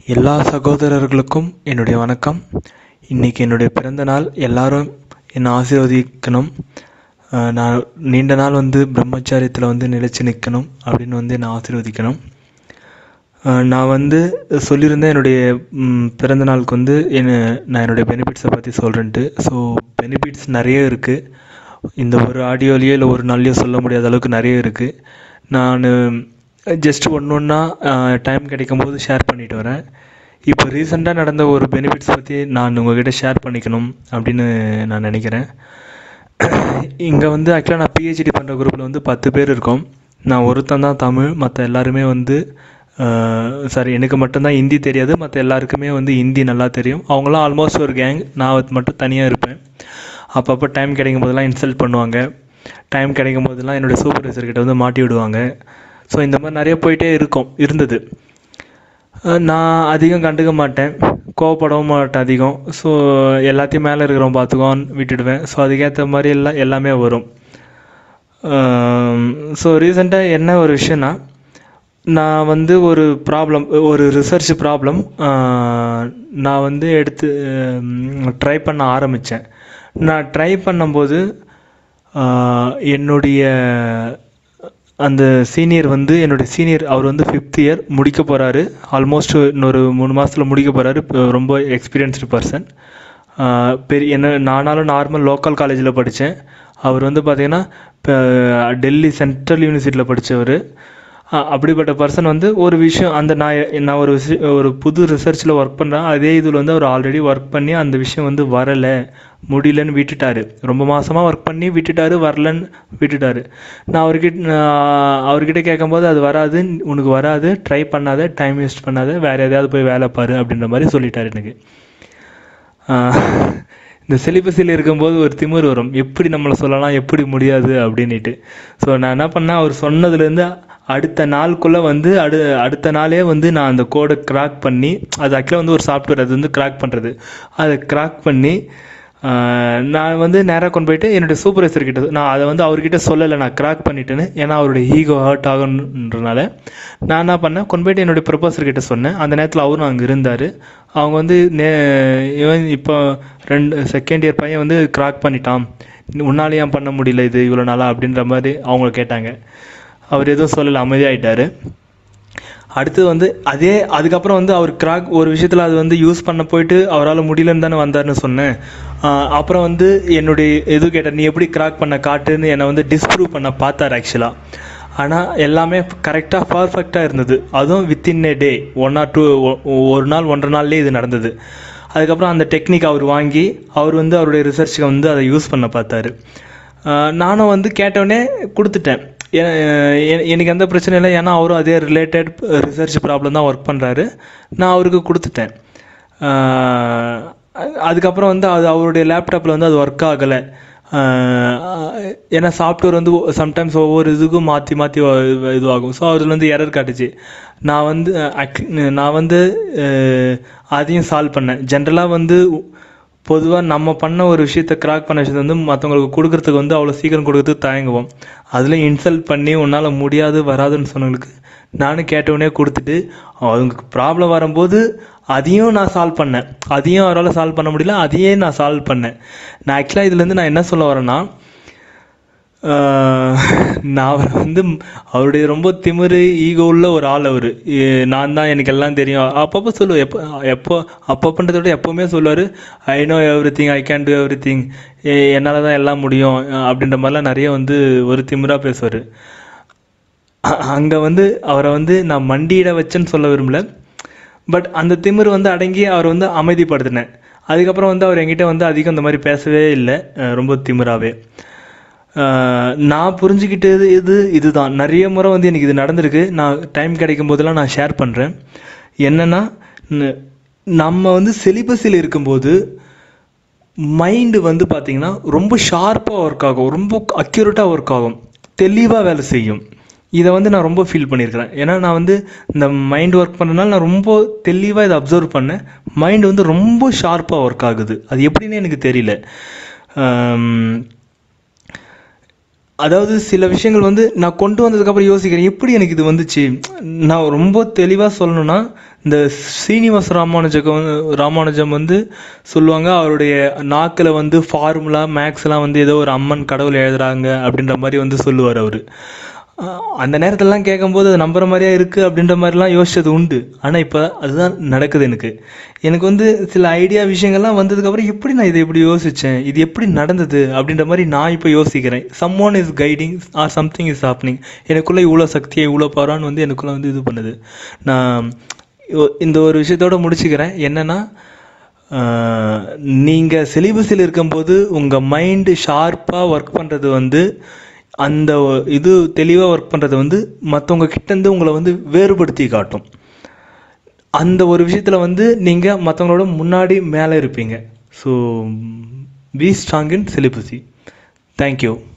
எல்லா சகோதரர்களுக்கும் என்னுடைய வணக்கம் இன்றைக்கி என்னுடைய பிறந்த நாள் எல்லாரும் என்னை ஆசீர்வதிக்கணும் அஹ் நான் நீண்ட நாள் வந்து பிரம்மச்சாரியத்தில் வந்து நிலைச்சு நிற்கணும் அப்படின்னு வந்து என்னை ஆசீர்வதிக்கணும் அஹ் நான் வந்து சொல்லியிருந்தேன் என்னுடைய ம், பிறந்த நாளுக்கு வந்து என்ன நான் என்னுடைய பெனிஃபிட்ஸை பற்றி சொல்கிறேன்ட்டு ஸோ பெனிஃபிட்ஸ் நிறைய இருக்குது இந்த ஒரு ஆடியோலேயோ இல்லை ஒரு நாள்லையோ சொல்ல முடியாத அளவுக்கு நிறைய இருக்குது நான் ஜஸ்ட் ஒன்று ஒன்றா டைம் கிடைக்கும் போது ஷேர் பண்ணிட்டு வரேன் இப்போ ரீசெண்டாக நடந்த ஒரு பெனிஃபிட்ஸ் பற்றி நான் உங்ககிட்ட ஷேர் பண்ணிக்கணும் அப்படின்னு நான் நினைக்கிறேன் இங்கே வந்து ஆக்சுவலாக நான் பிஹெச்டி பண்ணுற குரூப்பில் வந்து பத்து பேர் இருக்கோம் நான் ஒருத்தன் தான் தமிழ் மற்ற எல்லாருமே வந்து சாரி எனக்கு மட்டும்தான் ஹிந்தி தெரியாது மற்ற எல்லாருக்குமே வந்து ஹிந்தி நல்லா தெரியும் அவங்களாம் ஆல்மோஸ்ட் ஒரு கேங் நான் வந்து மட்டும் தனியாக இருப்பேன் அப்பப்போ டைம் கிடைக்கும் போதெல்லாம் இன்சல்ட் பண்ணுவாங்க டைம் கிடைக்கும் போதெல்லாம் என்னுடைய சூப்பர்வைசர் கிட்ட வந்து மாட்டி விடுவாங்க ஸோ இந்த மாதிரி நிறைய போயிட்டே இருக்கும் இருந்தது அஹ் நான் அதிகம் கண்டுக்க மாட்டேன் கோவப்படவும் மாட்டேன் அதிகம் ஸோ எல்லாத்தையும் மேலே இருக்கிறவன் பார்த்துக்கோன்னு விட்டுடுவேன் ஸோ அதுக்கேற்ற மாதிரி எல்லாம் எல்லாமே வரும் ஸோ ரீசெண்டாக என்ன ஒரு விஷயம்னா நான் வந்து ஒரு ப்ராப்ளம் ஒரு ரிசர்ச் ப்ராப்ளம் நான் வந்து எடுத்து ட்ரை பண்ண ஆரம்பித்தேன் நான் ட்ரை பண்ணும்போது ஆஹ், என்னுடைய அந்த சீனியர் வந்து என்னுடைய சீனியர் அவர் வந்து ஃபிஃப்த் இயர் முடிக்க போகிறாரு ஆல்மோஸ்ட் இன்னொரு மூணு மாதத்தில் முடிக்க போகிறாரு ரொம்ப எக்ஸ்பீரியன்ஸ்டு பர்சன் பெரிய என்ன நானாலும் நார்மல் லோக்கல் காலேஜில் படித்தேன் அவர் வந்து பார்த்தீங்கன்னா இப்போ டெல்லி சென்ட்ரல் யூனிவர்சிட்டியில் படித்தவர் அப்படிப்பட்ட பர்சன் வந்து ஒரு விஷயம் அந்த நான் எ- நான் ஒரு விஷய ஒரு புது ரிசர்ச்சில் ஒர்க் பண்ணுறேன் அதே இதில் வந்து அவர் ஆல்ரெடி ஒர்க் பண்ணி அந்த விஷயம் வந்து வரலை முடியலன்னு விட்டுட்டாரு ரொம்ப மாசமாக ஒர்க் பண்ணி விட்டுட்டாரு வரலன்னு விட்டுட்டாரு நான் அவர்கிட்ட நான் அவர்கிட்ட கேட்கும்போது அது வராது உனக்கு வராது ட்ரை பண்ணாத டைம் வேஸ்ட் பண்ணாத வேறு எதையாவது போய் வேலை பாரு அப்படின்ற மாதிரி சொல்லிட்டாரு எனக்கு ஆஹ் இந்த சிலிபஸில் இருக்கும்போது ஒரு திமிர் வரும் எப்படி நம்மளை சொல்லலாம் எப்படி முடியாது அப்படின்னுட்டு ஸோ நான் என்ன பண்ணேன் அவர் சொன்னதுலேருந்து அடுத்த நாளுக்குள்ளே வந்து அடு அடுத்த நாளே வந்து நான் அந்த கோடை கிராக் பண்ணி அது ஆக்சுவலாக வந்து ஒரு சாஃப்ட்வேர் அது வந்து கிராக் பண்ணுறது அதை கிராக் பண்ணி ஆஹ் நான் வந்து நேராக கொண்டு போயிட்டு என்னுடைய சூப்பர்வைசர் கிட்ட நான் அதை வந்து அவர்கிட்ட சொல்லலை நான் கிராக் பண்ணிட்டேன்னு ஏன்னா அவருடைய ஈகோ ஹர்ட் ஆகுன்றனால நான் என்ன பண்ணேன் கொண்டு போயிட்டு என்னுடைய ப்ரொபோசர் கிட்ட சொன்னேன் அந்த நேரத்தில் அவரும் அங்கே இருந்தார் அவங்க வந்து நே இவன் இப்போ ரெண்டு செகண்ட் இயர் பையன் வந்து கிராக் பண்ணிட்டான் உன்னால ஏன் பண்ண முடியல இது இவ்வளோ நாளா அப்படின்ற மாதிரி அவங்க கேட்டாங்க அவர் எதுவும் சொல்லலை அமைதியாயிட்டாரு அடுத்து வந்து அதே அதுக்கப்புறம் வந்து அவர் கிராக் ஒரு விஷயத்தில் அது வந்து யூஸ் பண்ண போயிட்டு அவரால் முடியலன்னு தானே வந்தார்னு சொன்னேன் ஆஹ் அப்புறம் வந்து என்னுடைய எது கேட்டார் நீ எப்படி கிராக் பண்ண காட்டுன்னு என்னை வந்து டிஸ்ப்ரூவ் பண்ண பார்த்தார் ஆக்சுவலாக ஆனால் எல்லாமே கரெக்டாக பர்ஃபெக்டாக இருந்தது அதுவும் within a day one or two ஒரு நாள் ஒன்றரை நாள்லேயே இது நடந்தது அதுக்கப்புறம் அந்த டெக்னிக் அவர் வாங்கி அவர் வந்து அவருடைய ரிசர்ச்சுக்கு வந்து அதை யூஸ் பண்ண பார்த்தாரு ஆஹ் நானும் வந்து கேட்டவுடனே கொடுத்துட்டேன் எ- எ- எனக்கு எந்த பிரச்சனையும் இல்லை ஏன்னா அவரும் அதே ரிலேட்டட் ரிசர்ச் ப்ராப்ளம் தான் ஒர்க் பண்ணுறாரு நான் அவருக்கு கொடுத்துட்டேன் ஆஹ் அ- அதுக்கப்புறம் வந்து அது அவருடைய லேப்டாப்பில் வந்து அது ஒர்க் ஆகலை ஏன்னா சாஃப்ட்வேர் வந்து சம்டைம்ஸ் ஒவ்வொரு இதுக்கும் மாற்றி மாற்றி இதுவாகும் ஸோ அதில் வந்து எரர் காட்டுச்சு நான் வந்து ac- நான் வந்து அஹ், அதையும் சால்வ் பண்ணேன் ஜென்ரலாக வந்து பொதுவாக நம்ம பண்ண ஒரு விஷயத்த கிராக் பண்ண விஷயத்தை வந்து மற்றவங்களுக்கு கொடுக்கறதுக்கு வந்து அவ்வளோ சீக்கிரம் கொடுக்கறதுக்கு தயங்குவோம் அதில் இன்சல்ட் பண்ணி உன்னால் முடியாது வராதுன்னு சொன்னவங்களுக்கு நானும் கேட்டவுடனே கொடுத்துட்டு அவங்களுக்கு ப்ராப்ளம் வரும்போது அதையும் நான் சால்வ் பண்ணேன் அதையும் அவரால் சால்வ் பண்ண முடியல அதையே நான் சால்வ் பண்ணேன் நான் ஆக்சுவலாக இதுலேருந்து நான் என்ன சொல்ல வரேன்னா ஆஹ் நான் அவரை வந்து அவருடைய ரொம்ப திமிரு ஈகோ உள்ள ஒரு ஆள் அவர் நான் தான் எனக்கு எல்லாம் தெரியும் அப்பப்போ சொல்லுவேன் எப்போ எப்போ அப்பப்பன்றதை விட எப்போவுமே சொல்லுவார் I know everything I can do everything என்னால் தான் எல்லாம் முடியும் அஹ் அப்படின்ற மாதிரிலாம் நிறைய வந்து ஒரு திமிராக பேசுவார் அங்கே வந்து அவரை வந்து நான் மண்டியிட வச்சேன்னு சொல்ல விரும்பல பட் அந்த திமிரு வந்து அடங்கி அவரை வந்து அமைதிப்படுத்தினேன் அதுக்கப்புறம் வந்து அவர் என்கிட்ட வந்து அதிகம் இந்த மாதிரி பேசவே இல்லை அஹ் ரொம்ப திமிராவே அஹ் நான் புரிஞ்சுக்கிட்டது இது இதுதான் நிறைய முறை வந்து எனக்கு இது நடந்திருக்கு நான் டைம் கிடைக்கும் போதெல்லாம் நான் ஷேர் பண்ணுறேன் என்னென்னா நம்ம வந்து சிலிபஸில் இருக்கும்போது மைண்டு வந்து பார்த்திங்கன்னா ரொம்ப ஷார்ப்பாக ஒர்க் ஆகும் ரொம்ப அக்யூரேட்டாக ஒர்க் ஆகும் தெளிவாக வேலை செய்யும் இதை வந்து நான் ரொம்ப ஃபீல் பண்ணியிருக்கிறேன் ஏன்னா நான் வந்து இந்த மைண்ட் ஒர்க் பண்ணுறதுனால நான் ரொம்ப தெளிவாக இதை அப்சர்வ் பண்ணேன் மைண்டு வந்து ரொம்ப ஷார்ப்பாக ஒர்க் ஆகுது அது எப்படின்னு எனக்கு தெரியல ஆம், அதாவது சில விஷயங்கள் வந்து நான் கொண்டு வந்ததுக்கப்புறம் யோசிக்கிறேன் எப்படி எனக்கு இது வந்துச்சு நான் ரொம்ப தெளிவாக சொல்லணும்னா இந்த ஸ்ரீனிவாச ராமானுஜகம் வந்து ராமானுஜம் வந்து சொல்லுவாங்க அவருடைய நாக்கில் வந்து ஃபார்முலா மேக்ஸ்லாம் வந்து ஏதோ ஒரு அம்மன் கடவுள் எழுதுறாங்க அப்படின்ற மாதிரி வந்து சொல்லுவார் அவர் அந்த நேரத்திலலாம் கேட்கும்போது அது நம்புற மாதிரியா இருக்குது அப்படின்ற மாதிரிலாம் யோசிச்சது உண்டு ஆனால் இப்போ அதுதான் நடக்குது எனக்கு எனக்கு வந்து சில ஐடியா விஷயங்கள்லாம் வந்ததுக்கப்புறம் எப்படி நான் இதை இப்படி யோசித்தேன் இது எப்படி நடந்தது அப்படின்ற மாதிரி நான் இப்போ யோசிக்கிறேன் someone is guiding or something is happening எனக்குள்ளே இவ்வளோ சக்தியை இவ்வளோ பவரான்னு வந்து எனக்குள்ளே வந்து இது பண்ணுது நான் இ- இந்த ஒரு விஷயத்தோட முடிச்சுக்கிறேன் என்னென்னா நீங்கள் சிலிபஸில் இருக்கும்போது உங்கள் மைண்டு ஷார்ப்பாக ஒர்க் பண்ணுறது வந்து அந்த ஒ- இது தெளிவாக ஒர்க் பண்ணுறது வந்து மற்றவங்க கிட்டேருந்து உங்களை வந்து வேறுபடுத்தி காட்டும் அந்த ஒரு விஷயத்தில் வந்து நீங்கள் மற்றவங்களோட முன்னாடி மேலே இருப்பீங்க ஸோ பி ஸ்ட்ராங் இன் சிலிபஸி தேங்க்யூ